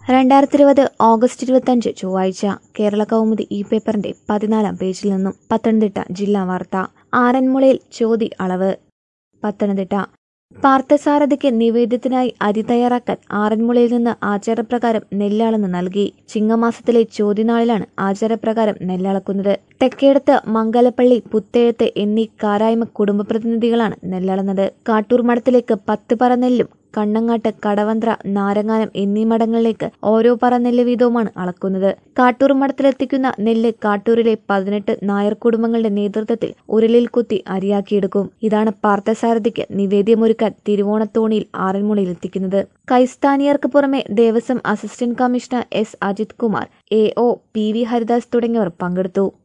രണ്ടായിരത്തി ഇരുപത് ഓഗസ്റ്റ് ഇരുപത്തഞ്ച് ചൊവ്വാഴ്ച കേരള കൗമുദി ഈ പേപ്പറിന്റെ പതിനാലാം പേജിൽ നിന്നും പത്തനംതിട്ട ജില്ലാ വാർത്ത ആറന്മുളയിൽ ചോതി അളവ് പത്തനംതിട്ട പാർത്ഥസാരഥിക്ക് നിവേദ്യത്തിനായി അരി തയ്യാറാക്കാൻ ആറന്മുളയിൽ നിന്ന് ആചാരപ്രകാരം നെല്ലളന്ന് നൽകി ചിങ്ങമാസത്തിലെ ചോദ്യനാളിലാണ് ആചാരപ്രകാരം നെല്ലളക്കുന്നത് തെക്കേടത്ത് മംഗലപ്പള്ളി പുത്തേഴത്ത് എന്നീ കാരായ്മ കുടുംബ പ്രതിനിധികളാണ് നെല്ലളന്നത് കാട്ടൂർ മഠത്തിലേക്ക് പത്ത് പറ നെല്ലും കണ്ണങ്ങാട്ട് കടവന്ത്ര നാരങ്ങാനം എന്നീ മഠങ്ങളിലേക്ക് ഓരോ പറ നെല്ല് വീതവുമാണ് അളക്കുന്നത് കാട്ടൂർ മഠത്തിലെത്തിക്കുന്ന നെല്ല് കാട്ടൂരിലെ പതിനെട്ട് നായർ കുടുംബങ്ങളുടെ നേതൃത്വത്തിൽ ഉരലിൽ കുത്തി അരിയാക്കിയെടുക്കും ഇതാണ് പാർത്ഥസാരഥിക്ക് നിവേദ്യമൊരുക്കാൻ തിരുവോണത്തോണിയിൽ ആറന്മുളയിൽ എത്തിക്കുന്നത് കൈസ്ഥാനിയർക്ക് പുറമെ Devaswom assistant commissioner S Ajith Kumar A O P V Haridas തുടങ്ങിയവർ പങ്കെടുത്തു